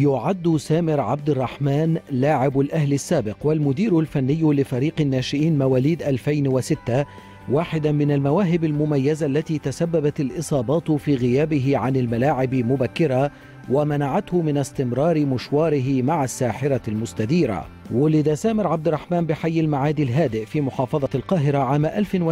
يعد سامر عبد الرحمن لاعب الأهلي السابق والمدير الفني لفريق الناشئين مواليد 2006 واحدا من المواهب المميزة التي تسببت الإصابات في غيابه عن الملاعب مبكرة ومنعته من استمرار مشواره مع الساحرة المستديرة ولد سامر عبد الرحمن بحي المعادي الهادئ في محافظة القاهرة عام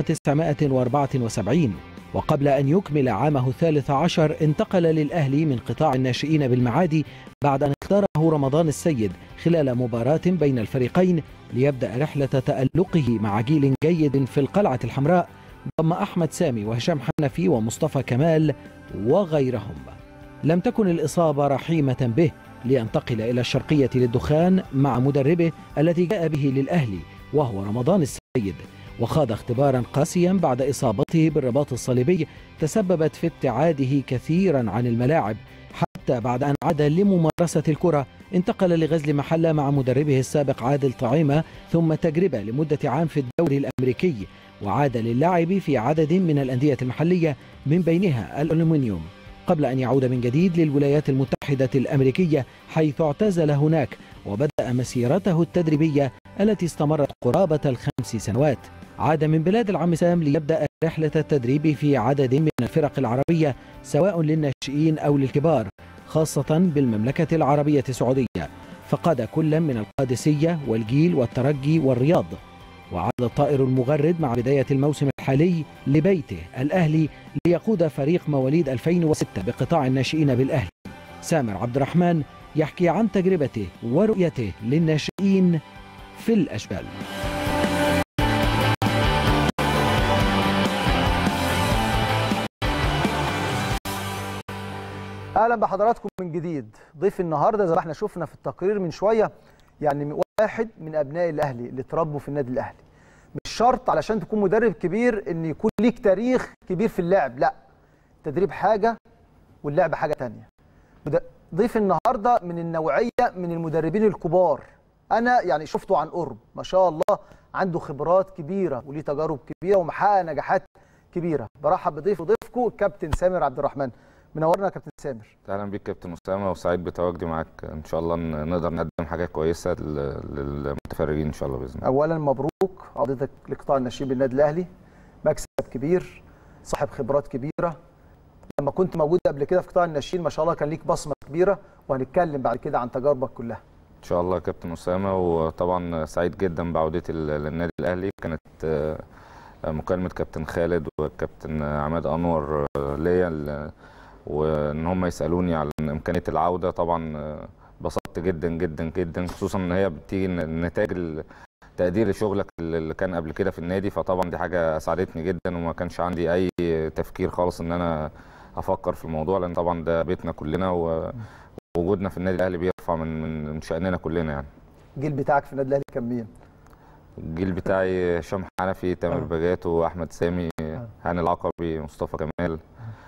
1974 وقبل أن يكمل عامه الثالث عشر انتقل للأهلي من قطاع الناشئين بالمعادي بعد أن اختاره رمضان السيد خلال مباراة بين الفريقين ليبدأ رحلة تألقه مع جيل جيد في القلعة الحمراء ضم أحمد سامي وهشام حنفي ومصطفى كمال وغيرهم لم تكن الإصابة رحيمة به لينتقل إلى الشرقية للدخان مع مدربه الذي جاء به للأهلي وهو رمضان السيد وخاض اختبارا قاسيا بعد إصابته بالرباط الصليبي تسببت في ابتعاده كثيرا عن الملاعب حتى بعد أن عاد لممارسة الكرة انتقل لغزل محلة مع مدربه السابق عادل طعيمة ثم تجربة لمدة عام في الدوري الأمريكي وعاد للعب في عدد من الأندية المحلية من بينها الألومنيوم قبل أن يعود من جديد للولايات المتحدة الأمريكية حيث اعتزل هناك وبدأ مسيرته التدريبية التي استمرت قرابة الخمس سنوات عاد من بلاد العم سام ليبدأ رحلة التدريب في عدد من الفرق العربية سواء للناشئين أو للكبار خاصة بالمملكة العربية السعودية فقاد كل من القادسية والجيل والترجي والرياض وعاد الطائر المغرد مع بداية الموسم الحالي لبيته الأهلي ليقود فريق مواليد 2006 بقطاع الناشئين بالأهلي سامر عبد الرحمن يحكي عن تجربته ورؤيته للناشئين في الأشبال اهلا بحضراتكم من جديد ضيف النهارده زي ما احنا شفنا في التقرير من شويه يعني واحد من ابناء الاهلي اللي اتربوا في النادي الاهلي مش شرط علشان تكون مدرب كبير ان يكون ليك تاريخ كبير في اللعب لا التدريب حاجه واللعب حاجه تانية ضيف النهارده من النوعيه من المدربين الكبار انا يعني شفته عن قرب ما شاء الله عنده خبرات كبيره وليه تجارب كبيره ومحقق نجاحات كبيره برحب بضيف وضيفكم الكابتن سامر عبد الرحمن منورنا يا كابتن سامر اهلا بيك كابتن اسامه وسعيد بتواجدي معاك ان شاء الله نقدر نقدم حاجه كويسه للمتفرجين ان شاء الله باذن الله اولا مبروك عودتك لقطاع الناشئين بالنادي الاهلي مكسب كبير صاحب خبرات كبيره لما كنت موجود قبل كده في قطاع الناشئين ما شاء الله كان ليك بصمه كبيره وهنتكلم بعد كده عن تجاربك كلها ان شاء الله يا كابتن اسامه وطبعا سعيد جدا بعودتي للنادي الاهلي كانت مكالمه كابتن خالد وكابتن عماد انور ليا وان هم يسالوني على امكانيه العوده طبعا انبسطت جدا جدا جدا خصوصا ان هي بتيجي نتاج تقدير لشغلك اللي كان قبل كده في النادي فطبعا دي حاجه اسعدتني جدا وما كانش عندي اي تفكير خالص ان انا افكر في الموضوع لان طبعا ده بيتنا كلنا ووجودنا في النادي الاهلي بيرفع من من شاننا كلنا يعني الجيل بتاعك في النادي الاهلي كان مين؟ الجيل بتاعي هشام حنفي تامر بجات واحمد سامي هاني العقبي مصطفى كمال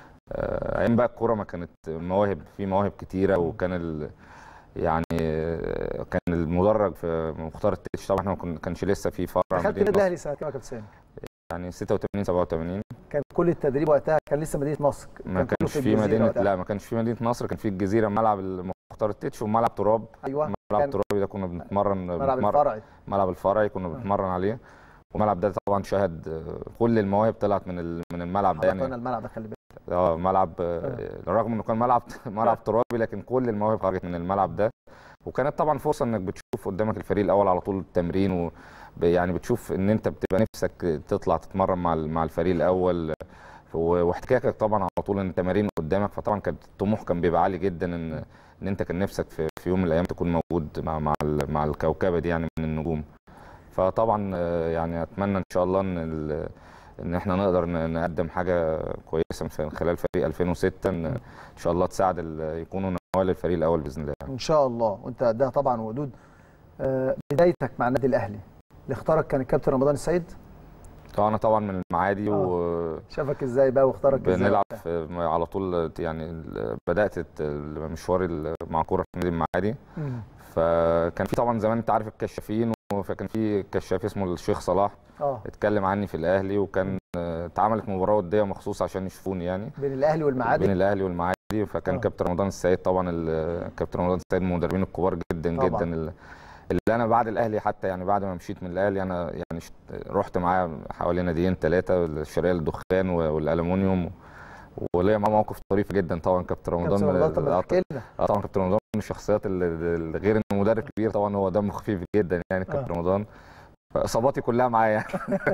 ايام بقى الكوره ما كانت مواهب في مواهب كتيره وكان ال يعني كان المدرج في مختار التتش طبعا احنا ما كانش لسه في فرع دخلت النادي الاهلي سنه كام يا كابتن سامي؟ يعني 86 87 كان كل التدريب وقتها كان لسه مدينه نصر ما كانش في مدينه وقتها. لا ما كانش في مدينه نصر كان في الجزيره ملعب مختار التتش وملعب تراب ايوه ملعب ترابي ده كنا بنتمرن ملعب الفرعي ملعب الفرعي كنا بنتمرن عليه والملعب ده طبعا شهد كل المواهب طلعت من من الملعب ده يعني الملعب ده خلي بالك اه ملعب رغم انه كان ملعب ملعب ترابي لكن كل المواهب خرجت من الملعب ده وكانت طبعا فرصه انك بتشوف قدامك الفريق الاول على طول التمرين و يعني بتشوف ان انت بتبقى نفسك تطلع تتمرن مع مع الفريق الاول واحتكاكك طبعا على طول ان التمارين قدامك فطبعا كان الطموح كان بيبقى عالي جدا ان ان انت كان نفسك في, في يوم من الايام تكون موجود مع مع مع الكوكبه دي يعني من النجوم فطبعا يعني اتمنى ان شاء الله ان ان احنا نقدر نقدم حاجه كويسه من خلال فريق 2006 ان ان شاء الله تساعد يكونوا نوال الفريق الاول باذن الله ان شاء الله وانت ده طبعا ودود بدايتك مع النادي الاهلي اللي اختارك كان الكابتن رمضان السيد انا طبعا من المعادي و شافك ازاي بقى واختارك ازاي بنلعب على طول يعني بدات مشواري مع كوره في نادي المعادي فكان في طبعا زمان انت عارف الكشافين فكان في كشاف اسمه الشيخ صلاح اه اتكلم عني في الاهلي وكان اتعملت مباراه وديه مخصوص عشان يشوفوني يعني بين الاهلي والمعادي بين الاهلي والمعادي النادي فكان آه. كابتن رمضان السيد طبعا ال- كابتن رمضان السيد من المدربين الكبار جدا طبعاً. جدا ال- اللي انا بعد الاهلي حتى يعني بعد ما مشيت من الاهلي انا يعني شت- رحت معاه حوالي ناديين ثلاثه الشرقيه للدخان و- والالومنيوم وليا معاه موقف طريف جدا طبعا كابتن رمضان كابتن من- رمضان طب آه، احكي لنا اه طبعا كابتن رمضان من الشخصيات اللي اللي غير انه مدرب كبير طبعا هو دمه خفيف جدا يعني كابتن رمضان فاصاباتي كلها معاه يعني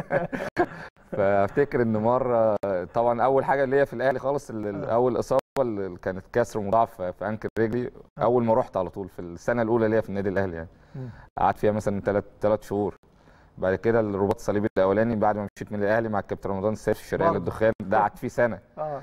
فافتكر ان مره طبعا اول حاجه ليا في الاهلي خالص ال- ال- آه. اول اصابه اللي كانت كسر مضاعف في في انكل رجلي اول ما رحت على طول في السنه الاولى ليا في النادي الاهلي يعني مم. قعدت فيها مثلا ثلاث ثلاث شهور بعد كده الرباط الصليبي الاولاني بعد ما مشيت من الاهلي مع الكابتن رمضان السيد في الشرقيه برضه. للدخان ده قعدت فيه سنه اه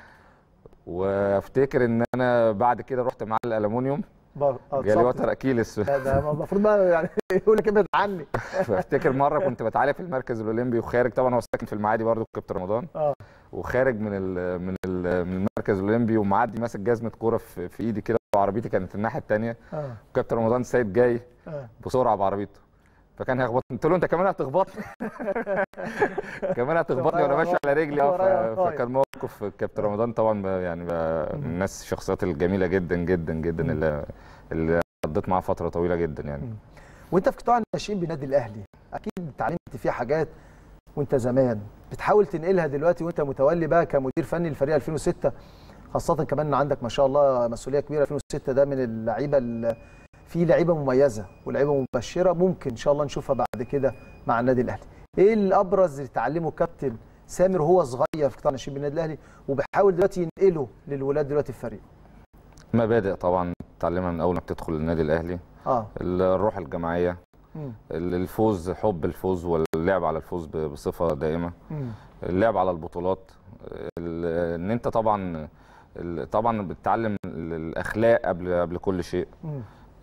وافتكر ان انا بعد كده رحت معاه الالومنيوم بر... آه جالي اتصبت. وتر اكيلس لا، ده المفروض بقى يعني يقول لك ابعد عني فافتكر مره كنت بتعالج في المركز الاولمبي وخارج طبعا هو ساكن في المعادي برضو كابتن رمضان اه وخارج من ال من ال من المركز الاولمبي ومعدي ماسك جزمه كوره في, في ايدي كده وعربيتي كانت الناحيه الثانيه اه وكابتن رمضان السيد جاي اه بسرعه بعربيته فكان هيخبطني قلت له انت كمان هتخبطني كمان هتخبطني وانا ماشي على رجلي اه ورايا ف- ورايا. فكان موقف كابتن رمضان طبعا ب- يعني ب- من الناس الشخصيات الجميله جدا جدا جدا اللي اللي قضيت معاه فتره طويله جدا يعني وانت في قطاع الناشئين بالنادي الاهلي اكيد اتعلمت فيه حاجات وانت زمان بتحاول تنقلها دلوقتي وانت متولي بقى كمدير فني لفريق 2006 خاصه كمان ان عندك ما شاء الله مسؤوليه كبيره 2006 ده من اللعيبه ال- في لعيبه مميزه ولعيبه مبشره ممكن ان شاء الله نشوفها بعد كده مع النادي الاهلي ايه الابرز اللي اتعلمه كابتن سامر وهو صغير في قطاع الناشئين بالنادي الاهلي وبيحاول دلوقتي ينقله للولاد دلوقتي في الفريق مبادئ طبعا تتعلمها من اول ما بتدخل النادي الاهلي اه الروح الجماعيه مم. الفوز حب الفوز واللعب على الفوز ب- بصفه دائمه مم. اللعب على البطولات ال- ان انت طبعا ال- طبعا بتتعلم ال- الاخلاق قبل قبل كل شيء مم.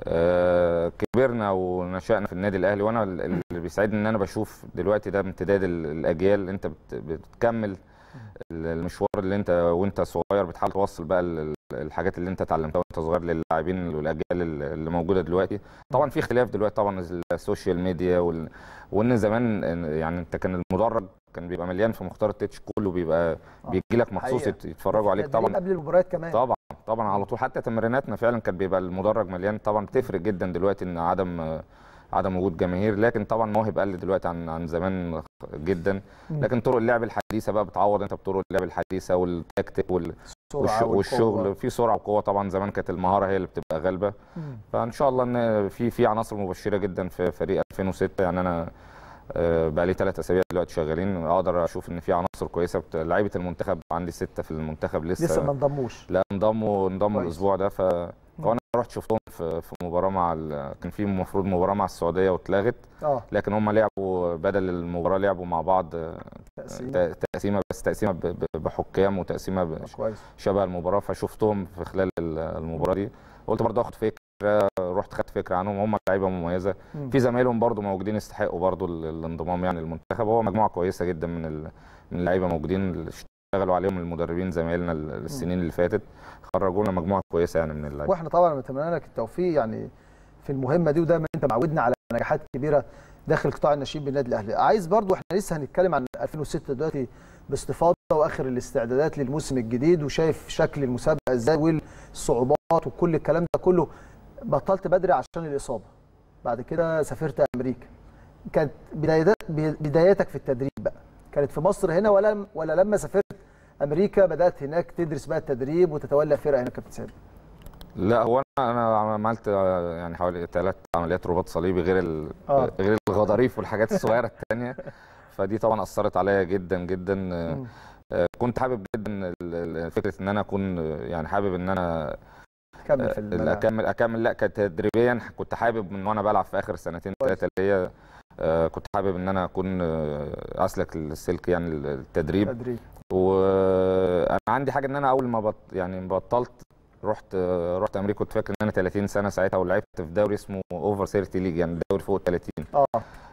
آه، كبرنا ونشأنا في النادي الاهلي وانا ال- اللي بيسعدني ان انا بشوف دلوقتي ده امتداد ال- الاجيال انت بت- بتكمل ال- المشوار اللي انت وانت صغير بتحاول توصل بقى ال- ال- الحاجات اللي انت اتعلمتها وانت صغير للاعبين والاجيال ال- اللي موجوده دلوقتي طبعا في اختلاف دلوقتي طبعا السوشيال ميديا وال... وان زمان يعني انت كان المدرج كان بيبقى مليان في مختار التتش كله بيبقى بيجي لك مخصوص حقيقة. يت- يتفرجوا عليك تدريب طبعا قبل المباريات كمان طبعا طبعا على طول حتى تمريناتنا فعلا كان بيبقى المدرج مليان طبعا بتفرق جدا دلوقتي ان عدم عدم وجود جماهير لكن طبعا مواهب قل دلوقتي عن عن زمان جدا مم. لكن طرق اللعب الحديثه بقى بتعوض انت بطرق اللعب الحديثه والتكتيك وال- السرعة والش- والقوة. والشغل في سرعه وقوه طبعا زمان كانت المهاره هي اللي بتبقى غالبه مم. فان شاء الله ان في في عناصر مبشره جدا في فريق 2006 يعني انا آه، بقى لي ثلاث اسابيع دلوقتي شغالين اقدر اشوف ان في عناصر كويسه بت- لعيبه المنتخب عندي سته في المنتخب لسه لسه ما انضموش لا انضموا انضموا كويس. الاسبوع ده ف وانا رحت شفتهم في في مباراه مع ال... كان في المفروض مباراه مع السعوديه واتلغت اه لكن هم لعبوا بدل المباراه لعبوا مع بعض آه، تقسيم ت- تقسيمه بس تقسيمه ب- ب- بحكام وتقسيمه ب- كويس شبه المباراه فشفتهم في خلال ال- المباراه دي قلت برضه اخد فكره رحت خدت فكره عنهم هم لعيبه مميزه مم. في زمايلهم برضه موجودين يستحقوا برضه ال- الانضمام يعني المنتخب هو مجموعه كويسه جدا من ال- من اللعيبه موجودين اللي اشتغلوا عليهم المدربين زمايلنا ال- السنين اللي فاتت خرجوا لنا مجموعه كويسه يعني من اللعيبه واحنا طبعا بنتمنى لك التوفيق يعني في المهمه دي ودايما انت معودنا على نجاحات كبيره داخل قطاع الناشئين بالنادي الاهلي عايز برضو احنا لسه هنتكلم عن 2006 دلوقتي باستفاضه واخر الاستعدادات للموسم الجديد وشايف شكل المسابقه ازاي والصعوبات وكل الكلام ده كله بطلت بدري عشان الاصابه بعد كده سافرت امريكا كانت بدايات بداياتك في التدريب بقى كانت في مصر هنا ولا ولا لما سافرت امريكا بدات هناك تدرس بقى التدريب وتتولى فرقه هنا كابتن سامي لا هو انا انا عملت آه، يعني حوالي ثلاث عمليات رباط صليبي غير ال... آه. غير الغضاريف والحاجات الصغيره الثانيه فدي طبعا اثرت عليا جدا جدا آه، مم. آه، كنت حابب جدا ال- ال- فكره ان انا اكون آه، يعني حابب ان انا كمل في آه، الملعب اكمل اكمل لا كتدريبيا كنت حابب من وانا بلعب في اخر سنتين كويس. ثلاثه ليا آه، كنت حابب ان انا اكون آه، اسلك السلك يعني التدريب تدريب وانا عندي حاجه ان انا اول ما بط يعني بطلت رحت رحت امريكا كنت فاكر ان انا 30 سنه ساعتها ولعبت في دوري اسمه اوفر 30 ليج يعني دوري فوق ال 30 اه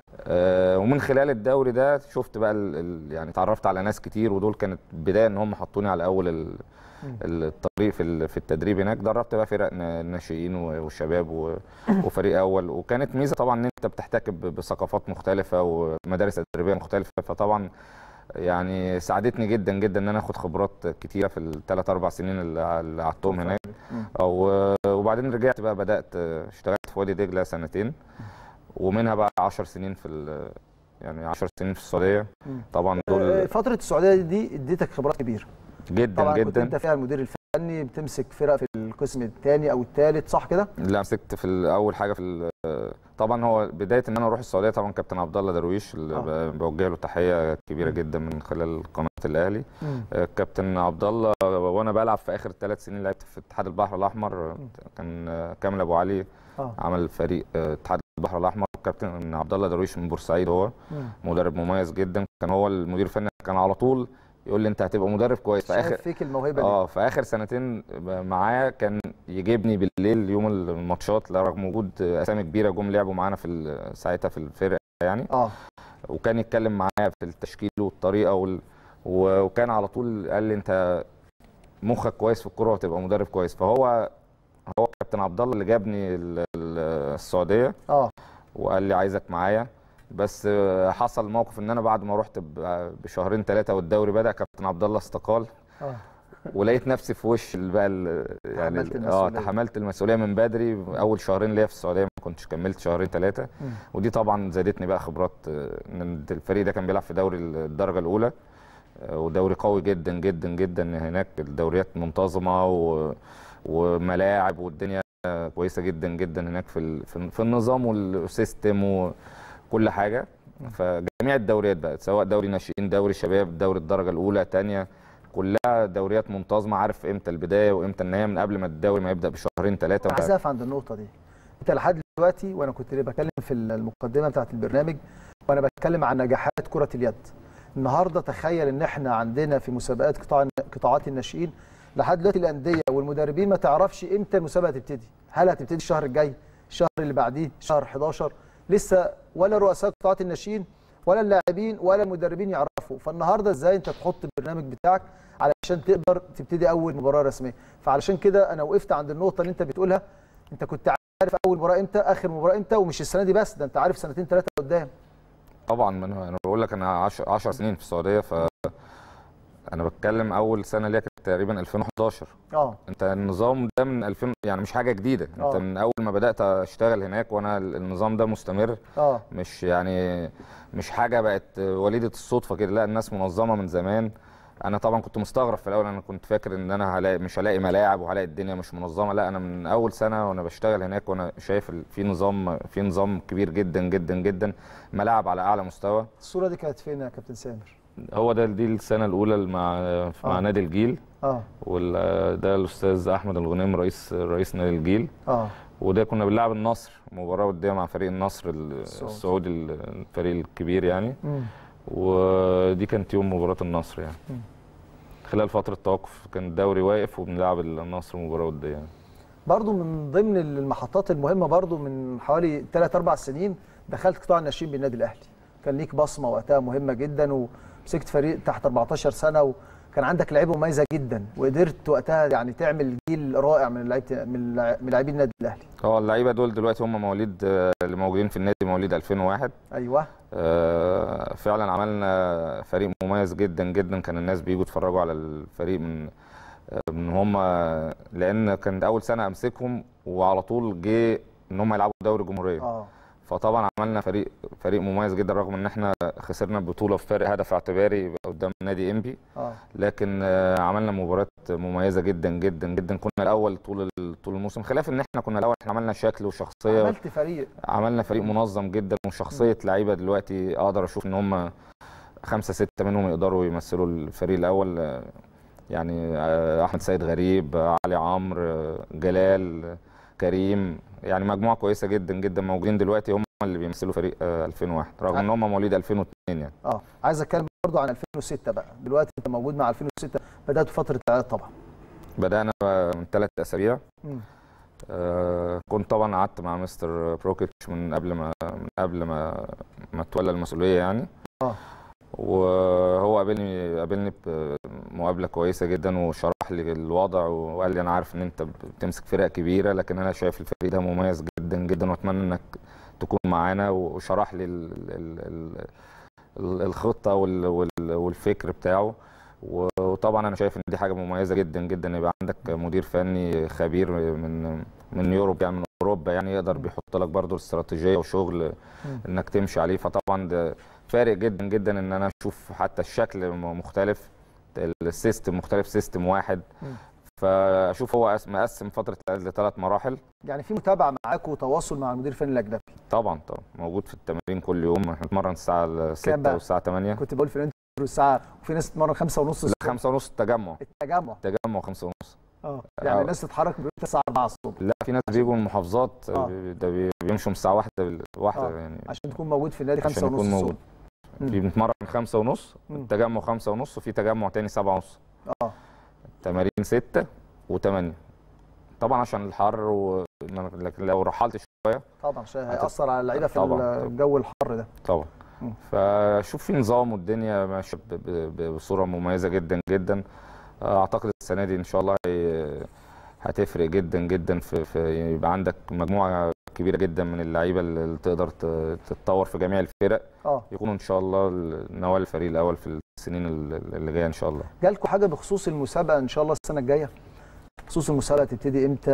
آه، ومن خلال الدوري ده شفت بقى ال ال يعني اتعرفت على ناس كتير ودول كانت بدايه ان هم حطوني على اول ال مم. الطريق في ال- في التدريب هناك دربت بقى فرق نا- ناشئين و- وشباب و- وفريق اول وكانت ميزه طبعا ان انت بتحتك ب- بثقافات مختلفه ومدارس تدريبيه مختلفه فطبعا يعني ساعدتني جدا جدا ان انا اخد خبرات كتيره في الثلاث اربع سنين اللي اللي قعدتهم هناك مم. و- وبعدين رجعت بقى بدات اشتغلت في وادي دجله سنتين ومنها بقى 10 سنين في ال- يعني 10 سنين في السعوديه مم. طبعا آه، دول فتره السعوديه دي اديتك خبرات كبيره جدا طبعا كنت جدا انت فيها المدير الفني بتمسك فرق في القسم الثاني او الثالث صح كده لا مسكت في ال- اول حاجه في ال- طبعا هو بدايه ان انا اروح السعوديه طبعا كابتن عبد الله درويش اللي آه. ب- بوجه له تحيه كبيره مم. جدا من خلال قناه الاهلي مم. آه، كابتن عبد الله وانا بلعب في اخر ثلاث سنين لعبت في اتحاد البحر الاحمر مم. كان آه، كامل ابو علي اه عمل فريق آه، اتحاد البحر الاحمر كابتن عبد الله درويش من بورسعيد هو مم. مدرب مميز جدا كان هو المدير الفني كان على طول يقول لي انت هتبقى مدرب كويس في شايف اخر فيك الموهبه دي اه في اخر سنتين معاه كان يجيبني بالليل يوم الماتشات لا رغم وجود اسامي كبيره جم لعبوا معانا في ال- ساعتها في الفرقه يعني اه وكان يتكلم معايا في التشكيل والطريقه وال... و- وكان على طول قال لي انت مخك كويس في الكوره وهتبقى مدرب كويس فهو هو كابتن عبد الله اللي جابني ال- ال- السعوديه اه وقال لي عايزك معايا بس آه، حصل موقف ان انا بعد ما رحت ب- بشهرين ثلاثه والدوري بدا كابتن عبد الله استقال اه ولقيت نفسي في وش ال- بقى ال- يعني تحملت ال- اه المسؤولية. تحملت المسؤوليه من بدري اول شهرين ليا في السعوديه ما كنتش كملت شهرين ثلاثه مم. ودي طبعا زادتني بقى خبرات آه، ان الفريق ده كان بيلعب في دوري الدرجه الاولى آه، ودوري قوي جدا جدا جدا هناك الدوريات منتظمه و... وملاعب والدنيا كويسه جدا جدا هناك في ال... في في النظام والسيستم وكل حاجه فجميع الدوريات بقى سواء دوري ناشئين دوري شباب دوري الدرجه الاولى ثانيه كلها دوريات منتظمه عارف امتى البدايه وامتى النهايه من قبل ما الدوري ما يبدا بشهرين ثلاثه عايز اقف عند النقطه دي انت لحد دلوقتي وانا كنت ليه بكلم في المقدمه بتاعه البرنامج وانا بتكلم عن نجاحات كره اليد النهارده تخيل ان احنا عندنا في مسابقات قطاع قطاعات الناشئين لحد دلوقتي الانديه والمدربين ما تعرفش امتى المسابقه تبتدي هل هتبتدي الشهر الجاي الشهر اللي بعديه شهر 11 لسه ولا رؤساء قطاعات الناشئين ولا اللاعبين ولا المدربين يعرفوا فالنهارده ازاي انت تحط البرنامج بتاعك علشان تقدر تبتدي اول مباراه رسميه فعلشان كده انا وقفت عند النقطه اللي انت بتقولها انت كنت عارف اول مباراه امتى اخر مباراه امتى ومش السنه دي بس ده انت عارف سنتين ثلاثه قدام طبعا من انا بقول لك انا 10 10 سنين في السعوديه ف انا بتكلم اول سنه ليا كانت تقريبا 2011 اه انت النظام ده من 2000 يعني مش حاجه جديده انت آه. من اول ما بدات اشتغل هناك وانا النظام ده مستمر اه مش يعني مش حاجه بقت وليده الصدفه كده لا الناس منظمه من زمان انا طبعا كنت مستغرب في الاول انا كنت فاكر ان انا هلاقي مش هلاقي ملاعب وهلاقي الدنيا مش منظمه لا انا من اول سنه وانا بشتغل هناك وانا شايف ال- في نظام في نظام كبير جدا جدا جدا ملاعب على اعلى مستوى الصوره دي كانت فين يا كابتن سامر هو ده دي السنه الاولى مع مع آه. نادي الجيل اه وده الاستاذ احمد الغنيم رئيس رئيس نادي الجيل اه وده كنا بنلعب النصر مباراه وديه مع فريق النصر ال- السعودي. السعودي الفريق الكبير يعني مم. ودي كانت يوم مباراه النصر يعني مم. خلال فتره توقف كان الدوري واقف وبنلعب النصر مباراه وديه يعني. برضو من ضمن المحطات المهمه برضو من حوالي 3 4 سنين دخلت قطاع الناشئين بالنادي الاهلي كان ليك بصمه وقتها مهمه جدا ومسكت فريق تحت 14 سنه وكان عندك لعيبه مميزه جدا وقدرت وقتها يعني تعمل جيل رائع من لعيبه من لع- من لاعبين النادي الاهلي اه اللعيبه دول دلوقتي هم مواليد آه، اللي موجودين في النادي مواليد 2001 ايوه آه، فعلا عملنا فريق مميز جدا جدا كان الناس بيجوا يتفرجوا على الفريق من آه، من هم لان كان اول سنه امسكهم وعلى طول جه ان هم يلعبوا دوري جمهوريه اه فطبعا عملنا فريق فريق مميز جدا رغم ان احنا خسرنا البطوله في فرق هدف اعتباري قدام نادي انبي اه لكن آه، عملنا مباراه مميزه جدا جدا جدا كنا الاول طول ال- طول الموسم خلاف ان احنا كنا الاول احنا عملنا شكل وشخصيه عملت فريق عملنا فريق منظم جدا وشخصيه لعيبه دلوقتي اقدر اشوف ان هم خمسه سته منهم يقدروا يمثلوا الفريق الاول آه، يعني آه، احمد سيد غريب آه، علي عمرو آه، جلال آه، كريم يعني مجموعه كويسه جدا جدا موجودين دلوقتي هم اللي بيمثلوا فريق آه، 2001 رغم ان هم مواليد 2002 يعني اه عايز اتكلم برضو عن 2006 بقى دلوقتي انت موجود مع 2006 بدات فتره الاعداد طبعا بدانا من ثلاث اسابيع مم. آه، كنت طبعا قعدت مع مستر بروكيتش من قبل ما من قبل ما ما تولى المسؤوليه يعني اه وهو قابلني قابلني بمقابله كويسه جدا وشرح لي الوضع وقال لي انا عارف ان انت بتمسك فرق كبيره لكن انا شايف الفريق ده مميز جدا جدا واتمنى انك تكون معانا وشرح لي ال ال ال ال- الخطه وال- وال- والفكر بتاعه و- وطبعا انا شايف ان دي حاجه مميزه جدا جدا يبقى عندك مدير فني خبير من من يوروب يعني من اوروبا يعني يقدر بيحط لك برضو الاستراتيجيه وشغل انك تمشي عليه فطبعا ده فارق جدا جدا ان انا اشوف حتى الشكل م- مختلف السيستم مختلف سيستم واحد مم. فاشوف هو قس- مقسم فتره لثلاث مراحل يعني في متابعه معاك وتواصل مع المدير الفني الاجنبي طبعا طبعا موجود في التمارين كل يوم احنا بنتمرن الساعه 6 بقى؟ والساعه 8 كنت بقول في الانترفيو الساعه وفي ناس تتمرن خمسة ونص لا الصبح 5 ونص التجمع التجمع التجمع 5 ونص اه يعني آه. الناس تتحرك من بيوتها الساعه 4 الصبح لا في ناس بيجوا من المحافظات آه. بي- ده بي- بيمشوا من الساعه 1 بال- واحده آه. يعني عشان تكون موجود في النادي عشان 5 ونص يكون موجود الصبح مم. في بنتمرن 5 ونص مم. التجمع 5 ونص وفي تجمع تاني 7 ونص اه تمارين 6 و8 طبعا عشان الحر و... لكن لو رحلت شويه طبعا عشان هيأثر على اللعيبه في طبعاً. الجو الحر ده طبعا مم. فشوف في نظام والدنيا ماشيه ب- ب- ب- بصوره مميزه جدا جدا اعتقد السنه دي ان شاء الله هي- هتفرق جدا جدا في, في يبقى عندك مجموعه كبيره جدا من اللعيبه اللي تقدر ت- تتطور في جميع الفرق اه يكونوا ان شاء الله نوال الفريق الاول في السنين اللي جايه ان شاء الله جالكم حاجه بخصوص المسابقه ان شاء الله السنه الجايه بخصوص المسابقه تبتدي امتى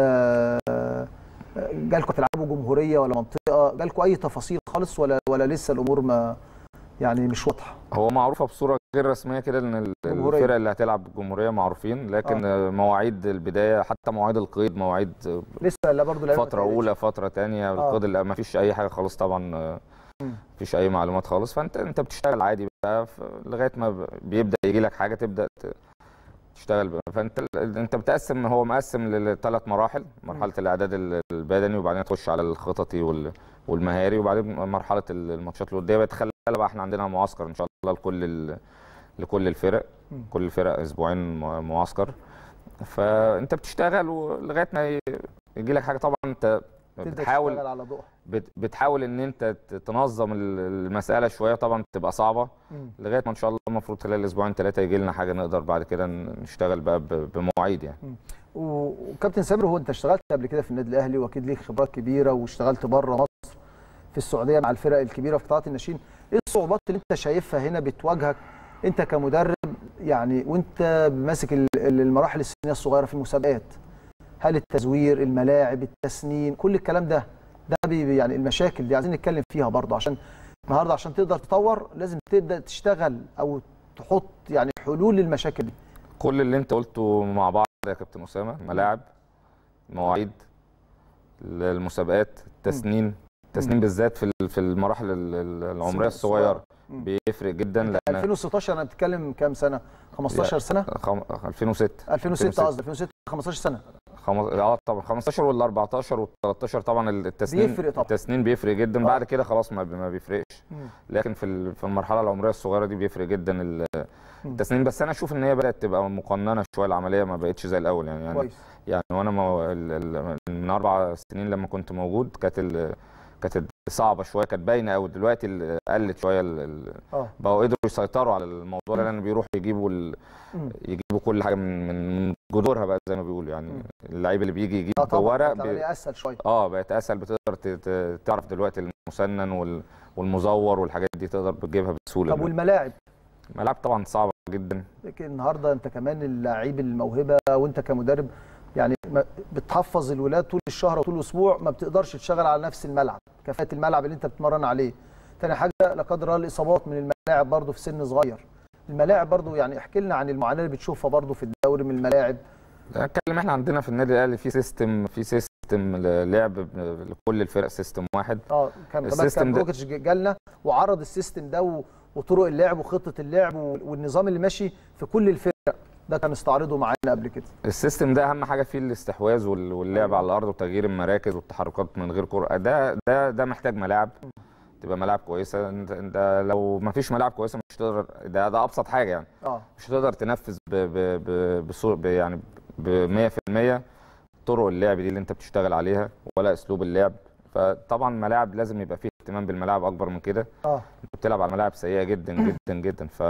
آه، جالكم تلعبوا جمهوريه ولا منطقه جالكم اي تفاصيل خالص ولا ولا لسه الامور ما يعني مش واضحه هو معروفه بصوره غير رسميه كده ان ال- جمهورية. الفرق اللي هتلعب الجمهوريه معروفين لكن آه. مواعيد البدايه حتى مواعيد القيد مواعيد لسه لا برضه لا فتره اولى فتره ثانيه آه. القيد لا ما فيش اي حاجه خالص طبعا آه، مم. مفيش اي معلومات خالص فانت انت بتشتغل عادي بقى ف- لغايه ما ب- بيبدا يجي لك حاجه تبدا ت- تشتغل بقى فانت ال- انت بتقسم هو مقسم لثلاث مراحل مرحله الاعداد ال- البدني وبعدين تخش على الخططي وال- والمهاري وبعدين مرحله ال- الماتشات الوديه بتخلى بقى احنا عندنا معسكر ان شاء الله لكل ال- لكل الفرق مم. كل الفرق اسبوعين م- معسكر فانت بتشتغل ولغايه ما ي- يجي لك حاجه طبعا انت تبدا بتحاول تشتغل على ضوء بت- بتحاول ان انت ت- تنظم ال- المساله شويه طبعا بتبقى صعبه مم. لغايه ما ان شاء الله المفروض خلال اسبوعين ثلاثه يجي لنا حاجه نقدر بعد كده ن- نشتغل بقى ب- بمواعيد يعني و- وكابتن سامر هو انت اشتغلت قبل كده في النادي الاهلي واكيد ليك خبرات كبيره واشتغلت بره مصر في السعوديه مع الفرق الكبيره في قطاعات الناشئين ايه الصعوبات اللي انت شايفها هنا بتواجهك انت كمدرب يعني وانت ماسك ال- ال- المراحل السنيه الصغيره في المسابقات هل التزوير الملاعب التسنين كل الكلام ده ده بي يعني المشاكل دي عايزين نتكلم فيها برضه عشان النهارده عشان تقدر تطور لازم تبدا تشتغل او تحط يعني حلول للمشاكل دي كل اللي انت قلته مع بعض يا كابتن اسامه ملاعب مواعيد المسابقات التسنين التسنين بالذات في ال- في المراحل ال- ال- العمريه الصغيره مم. بيفرق جدا لان 2016 انا بتتكلم كام سنه 15 سنه خم... 2006 2006 قصدي 2006 15 سنه خم... اه طبعا 15 وال 14 وال 13 طبعا التسنين بيفرق طبعا. التسنين بيفرق جدا آه. بعد كده خلاص ما, ما بيفرقش مم. لكن في ال- في المرحله العمريه الصغيره دي بيفرق جدا ال- مم. التسنين بس انا اشوف ان هي بدات تبقى مقننه شويه العمليه ما بقتش زي الاول يعني يعني, كويس يعني وانا مو... ال... ال... من اربع سنين لما كنت موجود كانت ال... كانت صعبه شويه كانت باينه قوي دلوقتي ال- قلت شويه ال... ال... اه بقوا قدروا يسيطروا على الموضوع ده لان بيروحوا يجيبوا ال... مم. يجيبوا كل حاجه من من من جذورها بقى زي ما بيقولوا يعني مم. اللعيب اللي بيجي يجيب اه طبعا ورق بقت العملية اسهل شويه اه بقت اسهل بتقدر ت- ت- تعرف دلوقتي المسنن وال... والمزور والحاجات دي تقدر بتجيبها بسهوله طب والملاعب الملاعب طبعا صعبه جدا لكن النهارده انت كمان اللعيب الموهبه وانت كمدرب يعني ما- بتحفظ الولاد طول الشهر وطول الاسبوع ما بتقدرش تشتغل على نفس الملعب كفاءه الملعب اللي انت بتتمرن عليه تاني حاجه لا قدر الله الاصابات من الملاعب برضو في سن صغير الملاعب برضو يعني احكي لنا عن المعاناه اللي بتشوفها برضو في الدوري من الملاعب اتكلم احنا عندنا في النادي الاهلي في سيستم في سيستم لعب ب- لكل الفرق سيستم واحد اه كان كمان السيستم كان ده- بروكيتش جالنا وعرض السيستم ده و- وطرق اللعب وخطه اللعب و- والنظام اللي ماشي في كل الفرق ده كان استعرضه معانا قبل كده السيستم ده اهم حاجه فيه الاستحواذ وال- واللعب أيوة. على الارض وتغيير المراكز والتحركات من غير كره ده ده ده محتاج ملاعب تبقى ملاعب كويسه انت, انت لو ما فيش ملاعب كويسه مش هتقدر ده ده ابسط حاجه يعني اه مش هتقدر تنفذ ب ب ب بصو- ب يعني ب 100% طرق اللعب دي اللي انت بتشتغل عليها ولا اسلوب اللعب فطبعا ملاعب لازم يبقى فيه اهتمام بالملاعب اكبر من كده اه انت بتلعب على ملاعب سيئه جدا جدا جدا ف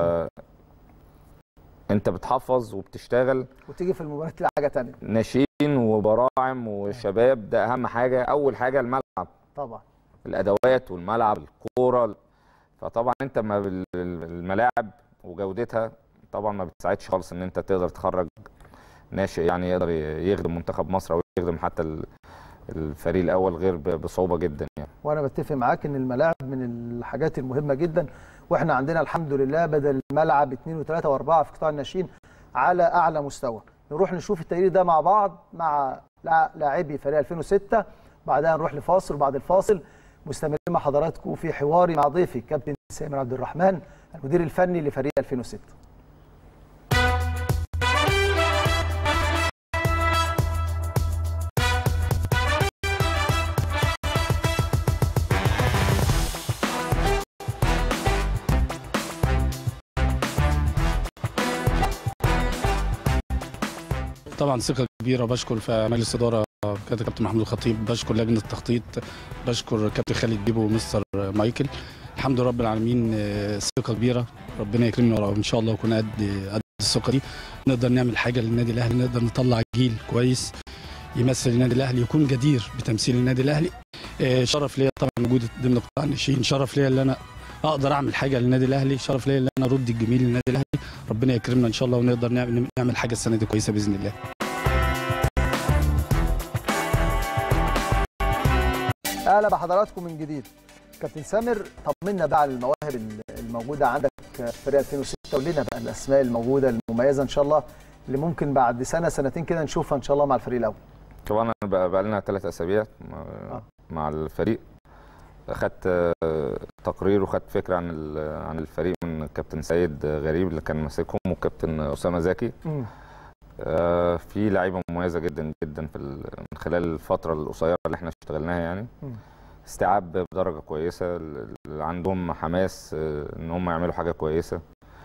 انت بتحفظ وبتشتغل وتيجي في المباراه تلاقي حاجه ثانيه ناشئين وبراعم وشباب ده اهم حاجه اول حاجه الملعب طبعا الادوات والملعب الكوره فطبعا انت ما بال- الملاعب وجودتها طبعا ما بتساعدش خالص ان انت تقدر تخرج ناشئ يعني يقدر يخدم منتخب مصر او يخدم حتى ال- الفريق الاول غير ب- بصعوبه جدا يعني وانا بتفق معاك ان الملاعب من الحاجات المهمه جدا واحنا عندنا الحمد لله بدل ملعب اثنين وثلاثه واربعه في قطاع الناشئين على اعلى مستوى نروح نشوف التقرير ده مع بعض مع لا- لاعبي فريق 2006 بعدها نروح لفاصل وبعد الفاصل مستمرين مع حضراتكم في حواري مع ضيفي كابتن سامر عبد الرحمن المدير الفني لفريق 2006 طبعا ثقه كبيره بشكر في مجلس اداره كابتن كابتن محمود الخطيب بشكر لجنه التخطيط بشكر كابتن خالد بيبو ومستر مايكل الحمد لله رب العالمين آه، ثقه كبيره ربنا يكرمنا وان شاء الله ونكون قد قد الثقه دي نقدر نعمل حاجه للنادي الاهلي نقدر نطلع جيل كويس يمثل النادي الاهلي يكون جدير بتمثيل النادي الاهلي آه، شرف ليا طبعا وجودي ضمن قطاع الناشئين شرف ليا ان انا اقدر اعمل حاجه للنادي الاهلي شرف ليا ان انا ارد الجميل للنادي الاهلي ربنا يكرمنا ان شاء الله ونقدر نعمل نعمل حاجه السنه دي كويسه باذن الله اهلا بحضراتكم من جديد كابتن سامر طمنا بقى على المواهب الموجوده عندك في فريق 2006 قول لنا بقى الاسماء الموجوده المميزه ان شاء الله اللي ممكن بعد سنه سنتين كده نشوفها ان شاء الله مع الفريق الاول طبعا انا بقى, بقى لنا ثلاث اسابيع مع, آه. مع الفريق اخدت آه، تقرير وخدت فكره عن ال- عن الفريق من كابتن سيد غريب اللي كان ماسكهم وكابتن اسامه زكي آه، في لعيبه مميزه جدا جدا في ال- من خلال الفتره القصيره اللي احنا اشتغلناها يعني مم. استيعاب بدرجه كويسه ال- اللي عندهم حماس آه، ان هم يعملوا حاجه كويسه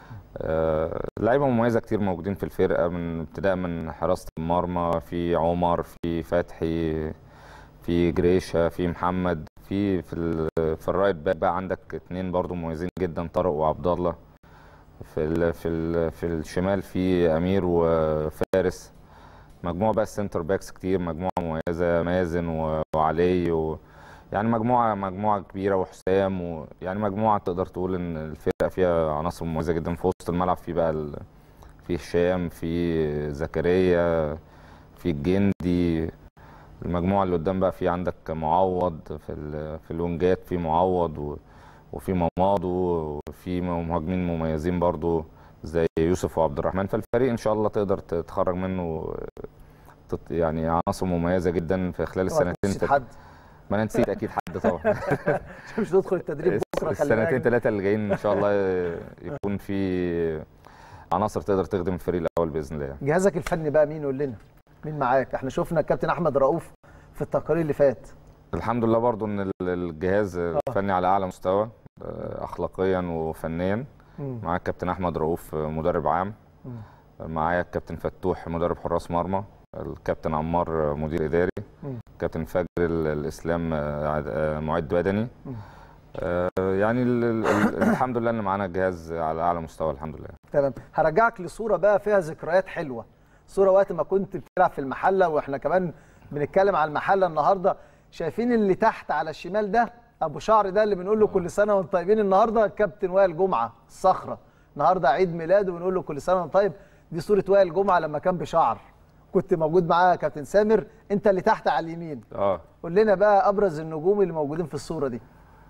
آه، لعيبه مميزه كتير موجودين في الفرقه من ابتداء من حراسه المرمى في عمر في فتحي في جريشه في محمد في في ال- في الرايت باك بقى عندك اتنين برضو مميزين جدا طارق وعبد الله في ال في ال في الشمال في امير وفارس مجموعه بقى السنتر باكس كتير مجموعه مميزه مازن و- وعلي و يعني مجموعه مجموعه كبيره وحسام ويعني مجموعه تقدر تقول ان الفرقه فيها عناصر مميزه جدا في وسط الملعب في بقى ال... في هشام في زكريا في الجندي المجموعه اللي قدام بقى في عندك معوض في ال... في الونجات في معوض و... وفي مماضو وفي مهاجمين مميزين برضو زي يوسف وعبد الرحمن فالفريق ان شاء الله تقدر تتخرج منه تط- يعني عناصر مميزه جدا في خلال اوعى السنتين تنسي حد ما انا نسيت اكيد حد طبعا مش تدخل التدريب بكره خلي السنتين بالك ثلاثه اللي جايين ان شاء الله يكون في عناصر تقدر تخدم الفريق الاول باذن الله جهازك الفني بقى مين قول لنا مين معاك احنا شفنا الكابتن احمد رؤوف في التقارير اللي فات الحمد لله برضو ان ال- الجهاز الفني على اعلى مستوى آه، اخلاقيا وفنيا مم. معايا الكابتن احمد رؤوف آه، مدرب عام مم. معايا الكابتن فتوح مدرب حراس مرمى الكابتن عمار آه، مدير اداري مم. كابتن فجر ال- الاسلام آه، عد- آه، معد بدني مم. آه، يعني ال- ال- ال- الحمد لله ان معانا الجهاز على اعلى مستوى الحمد لله تمام هرجعك لصوره بقى فيها ذكريات حلوه صوره وقت ما كنت بتلعب في المحله واحنا كمان بنتكلم على المحله النهارده شايفين اللي تحت على الشمال ده ابو شعر ده اللي بنقول له كل سنه وانتم طيبين النهارده كابتن وائل جمعه الصخره النهارده عيد ميلاده بنقول له كل سنه وانت طيب دي صوره وائل جمعه لما كان بشعر كنت موجود معاه كابتن سامر انت اللي تحت على اليمين اه قول لنا بقى ابرز النجوم اللي موجودين في الصوره دي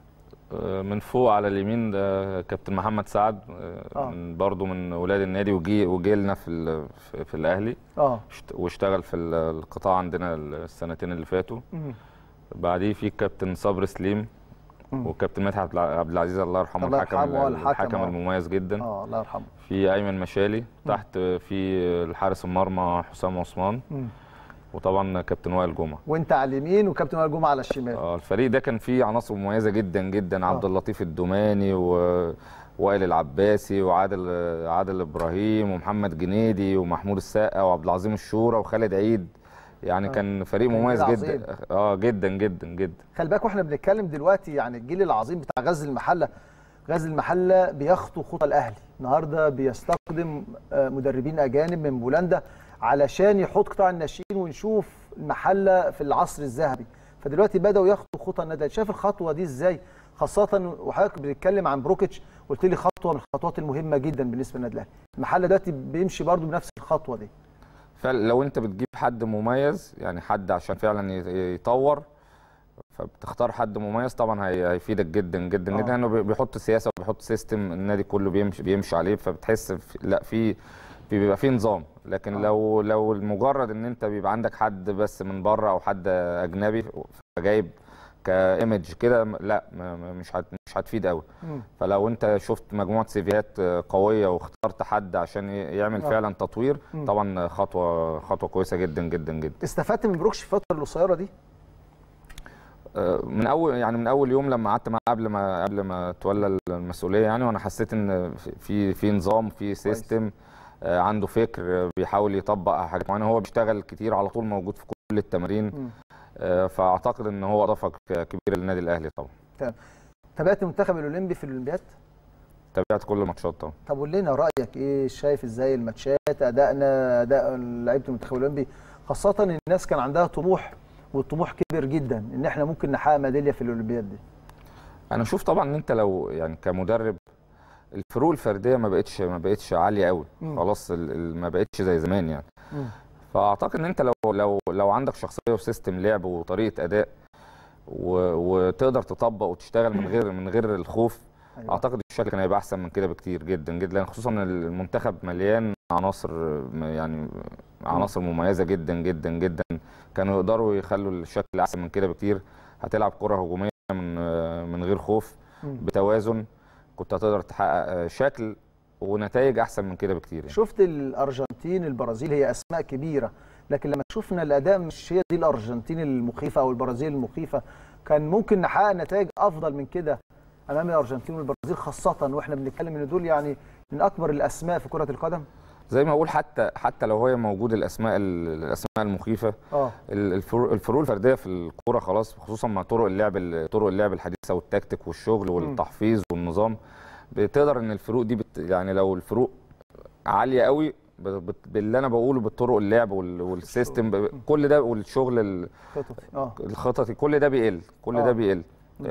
آه، من فوق على اليمين ده كابتن محمد سعد آه. آه. من برضه من اولاد النادي وجي وجي لنا في ال- في, في الاهلي اه اشت- واشتغل في ال- القطاع عندنا السنتين اللي فاتوا مم. بعديه في كابتن صبري سليم مم. وكابتن مدحت عبد الع- عبد العزيز الله يرحمه الله الحكم يرحمه، ال- الحكم، الحكم آه. المميز جدا اه الله يرحمه في ايمن مشالي تحت في الحارس المرمى حسام عثمان مم. وطبعا كابتن وائل جمعه وانت على اليمين وكابتن وائل جمعه على الشمال اه الفريق ده كان فيه عناصر مميزه جدا جدا عبد آه. اللطيف الدوماني ووائل العباسي وعادل عادل ابراهيم ومحمد جنيدي ومحمود السقا وعبد العظيم الشورى وخالد عيد يعني آه. كان فريق كان مميز جيل جدا اه جدا جدا جدا خلي بالك واحنا بنتكلم دلوقتي يعني الجيل العظيم بتاع غزل المحله غزل المحله بيخطو خطى الاهلي النهارده بيستخدم آه، مدربين اجانب من بولندا علشان يحط قطاع الناشئين ونشوف المحله في العصر الذهبي فدلوقتي بداوا يخطوا خطى النادي شايف الخطوه دي ازاي خاصه وحضرتك بتتكلم عن بروكيتش قلت لي خطوه من الخطوات المهمه جدا بالنسبه للنادي الاهلي المحل دلوقتي بيمشي برده بنفس الخطوه دي فلو انت بتجيب حد مميز يعني حد عشان فعلا ي- يطور فبتختار حد مميز طبعا هي- هيفيدك جدا جدا آه. جدا لانه بي- بيحط سياسه وبيحط سيستم النادي كله بيمشي بيمشي عليه فبتحس في لا في في- بيبقى في نظام لكن آه. لو لو مجرد ان انت بيبقى عندك حد بس من بره او حد اجنبي فجايب كايمج كده لا ما- ما- مش هت- مش هتفيد قوي مم. فلو انت شفت مجموعه سيفيات قويه واخترت حد عشان ي- يعمل آه. فعلا تطوير مم. طبعا خطوه خطوه كويسه جدا جدا جدا استفدت من بروكش في الفتره القصيره دي آه، من اول يعني من اول يوم لما قعدت معاه قبل ما قبل ما تولى المسؤوليه يعني وانا حسيت ان في في نظام في سيستم آه، عنده فكر آه، بيحاول يطبق حاجات معينه هو بيشتغل كتير على طول موجود في كل التمارين مم. آه، فاعتقد ان هو اضافه ك- كبيره للنادي الاهلي طبعا تابعت المنتخب الاولمبي في الاولمبياد تابعت كل الماتشات طبعا طب قول لنا رايك ايه شايف ازاي الماتشات ادائنا اداء لعيبه المنتخب الاولمبي خاصه ان الناس كان عندها طموح والطموح كبير جدا ان احنا ممكن نحقق ميداليه في الاولمبياد دي انا اشوف طبعا ان انت لو يعني كمدرب الفروق الفرديه ما بقتش ما بقتش عاليه قوي مم. خلاص ال- ال- ما بقتش زي زمان يعني مم. فاعتقد ان انت لو لو لو عندك شخصيه وسيستم لعب وطريقه اداء و- وتقدر تطبق وتشتغل من غير من غير الخوف أيوة. اعتقد الشكل كان هيبقى احسن من كده بكتير جدا جدا لأن خصوصا إن المنتخب مليان عناصر م- يعني عناصر مميزه جدا جدا جدا كانوا يقدروا يخلوا الشكل احسن من كده بكتير هتلعب كره هجوميه من من غير خوف مم. بتوازن كنت هتقدر تحقق شكل ونتائج احسن من كده بكتير يعني. شفت الارجنتين البرازيل هي اسماء كبيره لكن لما شفنا الاداء مش هي دي الارجنتين المخيفه او البرازيل المخيفه كان ممكن نحقق نتائج افضل من كده امام الارجنتين والبرازيل خاصه واحنا بنتكلم ان دول يعني من اكبر الاسماء في كره القدم زي ما اقول حتى حتى لو هي موجود الاسماء الاسماء المخيفه اه ال- الفرو- الفروق الفرديه في الكوره خلاص خصوصا مع طرق اللعب طرق اللعب الحديثه والتكتيك والشغل والتحفيظ والنظام بتقدر ان الفروق دي بت يعني لو الفروق عاليه قوي ب- بت- باللي انا بقوله بالطرق اللعب وال- والسيستم ب- كل ده والشغل ال- خططي اه الخططي كل ده بيقل كل آه. ده بيقل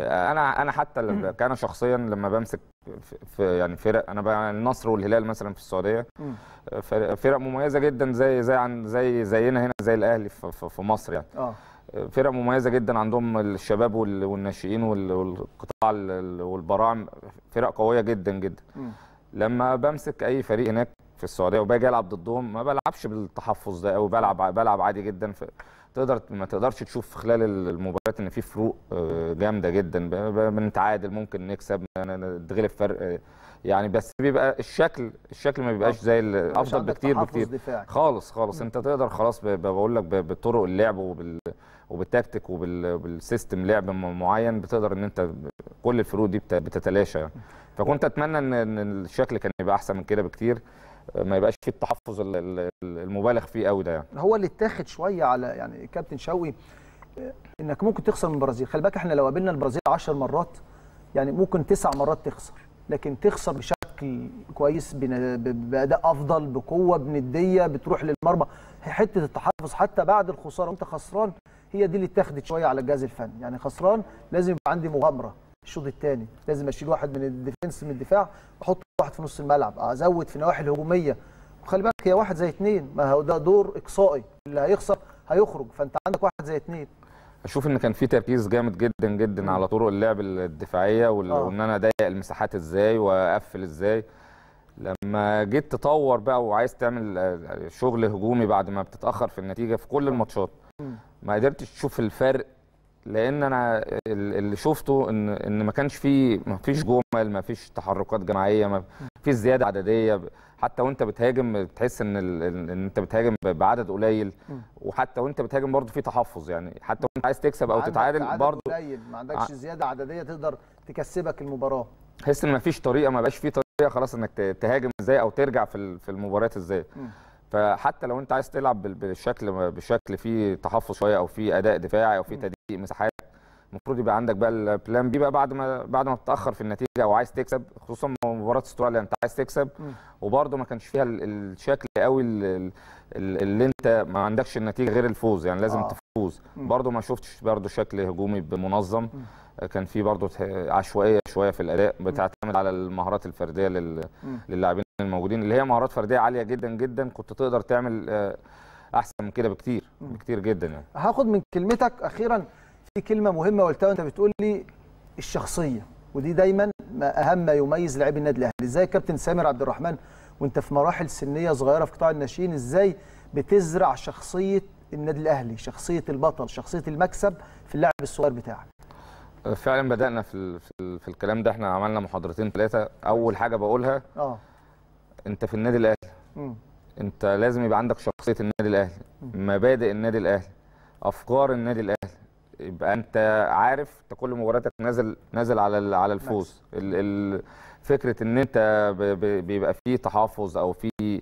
انا انا حتى لما كان شخصيا لما بمسك في- في يعني فرق انا بقى النصر والهلال مثلا في السعوديه مم. فرق فرق مميزه جدا زي زي عن زي زينا هنا زي الاهلي في, في في مصر يعني اه فرق مميزه جدا عندهم الشباب وال- والناشئين وال- والقطاع ال- والبراعم فرق قويه جدا جدا مم. لما بمسك اي فريق هناك في السعوديه وباجي العب ضدهم ما بلعبش بالتحفظ ده او بلعب بلعب عادي جدا ف تقدر ما تقدرش تشوف خلال المباريات ان في فروق آه، جامده جدا ب- ب- بنتعادل ممكن نكسب ن- ن- نتغلب فرق آه، يعني بس بيبقى الشكل الشكل ما بيبقاش زي ال- مش افضل عندك بكتير تحفظ بكتير دفاعي خالص خالص انت تقدر خلاص ب- ب- بقول لك ب- بطرق اللعب وبال وبالتكتيك وبالسيستم لعب م- معين بتقدر ان انت ب- كل الفروق دي بت- بتتلاشى يعني. فكنت اتمنى ان إن الشكل كان يبقى احسن من كده بكتير ما يبقاش فيه التحفظ ال- ال- المبالغ فيه قوي ده يعني هو اللي اتاخد شويه على يعني كابتن شوقي آه، انك ممكن تخسر من البرازيل خلي بالك احنا لو قابلنا البرازيل 10 مرات يعني ممكن تسع مرات تخسر لكن تخسر بشكل كويس بن- ب- باداء افضل بقوه بنديه بتروح للمرمى حته التحفظ حتى بعد الخساره وانت خسران هي دي اللي اتاخدت شويه على الجهاز الفني يعني خسران لازم يبقى عندي مغامره الشوط الثاني لازم اشيل واحد من الديفنس من الدفاع واحط واحد في نص الملعب ازود في النواحي الهجوميه وخلي بالك هي واحد زي اثنين ما هو ده دور اقصائي اللي هيخسر هيخرج فانت عندك واحد زي اثنين اشوف ان كان في تركيز جامد جدا جدا مم. على طرق اللعب الدفاعيه وال- آه. وان انا اضيق المساحات ازاي واقفل ازاي لما جيت تطور بقى وعايز تعمل آه، شغل هجومي بعد ما بتتاخر في النتيجه في كل الماتشات مم. ما قدرتش تشوف الفرق لان انا ال- اللي شفته ان ان ما كانش فيه ما فيش جمل ما فيش تحركات جماعيه ما فيش زياده عدديه حتى وانت بتهاجم تحس ان ال- ان انت بتهاجم ب- بعدد قليل مم. وحتى وانت بتهاجم برضه في تحفظ يعني حتى وانت عايز تكسب او عندك تتعادل عدد برضه قليل ما عندكش ع- زياده عدديه تقدر تكسبك المباراه تحس ان مفيش طريقه ما بقاش في طريقه خلاص انك ت- تهاجم ازاي او ترجع في ال- في المباريات ازاي مم. فحتى لو انت عايز تلعب بال- بالشكل بشكل فيه تحفظ شويه او فيه اداء دفاعي او فيه مم. تضييق مساحات المفروض يبقى عندك بقى البلان بي بقى بعد ما بعد ما تتاخر في النتيجه او عايز تكسب خصوصا في مباراه استراليا انت عايز تكسب مم. وبرده ما كانش فيها ال- الشكل قوي ال- ال- ال- اللي انت ما عندكش النتيجه غير الفوز يعني لازم آه. تفوز مم. برده ما شفتش برده شكل هجومي منظم كان في برده عشوائيه شويه في الاداء بتعتمد على المهارات الفرديه لل- مم. للاعبين الموجودين اللي هي مهارات فرديه عاليه جدا جدا كنت تقدر تعمل آه، احسن من كده بكتير مم. بكتير جدا يعني هاخد من كلمتك اخيرا في كلمه مهمه قلتها وانت بتقول لي الشخصيه ودي دايما ما اهم ما يميز لاعبي النادي الاهلي ازاي كابتن سامر عبد الرحمن وانت في مراحل سنيه صغيره في قطاع الناشئين ازاي بتزرع شخصيه النادي الاهلي شخصيه البطل شخصيه المكسب في اللاعب الصغير بتاعك فعلا بدانا في ال- في, ال- في الكلام ده احنا عملنا محاضرتين ثلاثه اول حاجه بقولها اه انت في النادي الاهلي مم. انت لازم يبقى عندك شخصيه النادي الاهلي مبادئ النادي الاهلي افكار النادي الاهلي يبقى انت عارف انت كل مباراتك نازل نازل على ال- على الفوز ال ال فكره ان انت ب- ب- بيبقى فيه تحفظ او في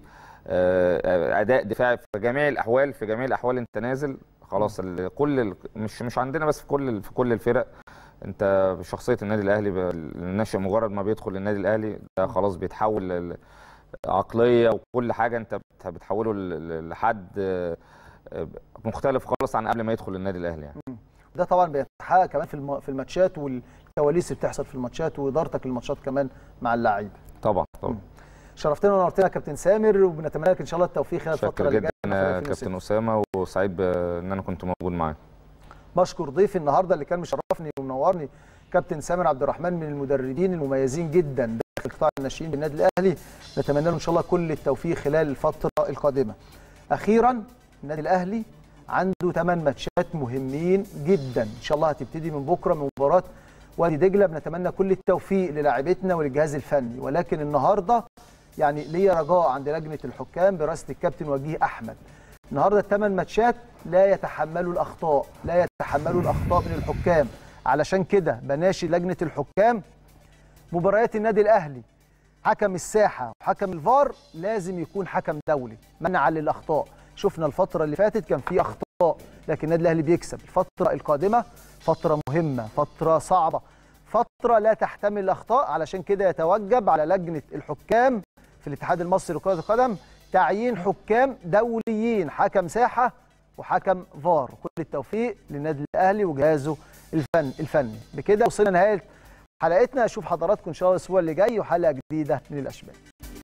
اداء دفاعي في جميع الاحوال في جميع الاحوال انت نازل خلاص ال- كل ال- مش مش عندنا بس في كل ال- في كل الفرق انت بشخصيه النادي الاهلي ب- الناشئ مجرد ما بيدخل النادي الاهلي ده خلاص بيتحول ل- عقليه وكل حاجه انت بت- بتحوله ل- ل- لحد آه، آه، مختلف خالص عن قبل ما يدخل النادي الاهلي يعني ده طبعا بيتحقق كمان في الم- في الماتشات والكواليس اللي بتحصل في الماتشات وادارتك للماتشات كمان مع اللعيبه طبعا طبعا شرفتنا ونورتنا يا كابتن سامر وبنتمنى لك ان شاء الله التوفيق خلال الفتره شكرا اللي جدا جايه يا في كابتن 2006. اسامه وسعيد بان انا كنت موجود معاك بشكر ضيفي النهارده اللي كان مشرفني ومنورني كابتن سامر عبد الرحمن من المدربين المميزين جدا داخل قطاع الناشئين بالنادي الاهلي نتمنى له ان شاء الله كل التوفيق خلال الفتره القادمه. اخيرا النادي الاهلي عنده 8 ماتشات مهمين جدا ان شاء الله هتبتدي من بكره من مباراه وادي دجله بنتمنى كل التوفيق للاعبتنا وللجهاز الفني ولكن النهارده يعني ليا رجاء عند لجنه الحكام برئاسه الكابتن وجيه احمد النهارده الثمان ماتشات لا يتحملوا الاخطاء لا يتحملوا الاخطاء من الحكام علشان كده بناشي لجنه الحكام مباريات النادي الاهلي حكم الساحه وحكم الفار لازم يكون حكم دولي منعا للاخطاء شفنا الفتره اللي فاتت كان في اخطاء لكن النادي الاهلي بيكسب الفتره القادمه فتره مهمه فتره صعبه فتره لا تحتمل الاخطاء علشان كده يتوجب على لجنه الحكام في الاتحاد المصري لكره القدم تعيين حكام دوليين حكم ساحه وحكم فار كل التوفيق للنادي الاهلي وجهازه الفن الفني بكده وصلنا نهايه حلقتنا اشوف حضراتكم ان شاء الله الاسبوع اللي جاي وحلقه جديده من الاشبال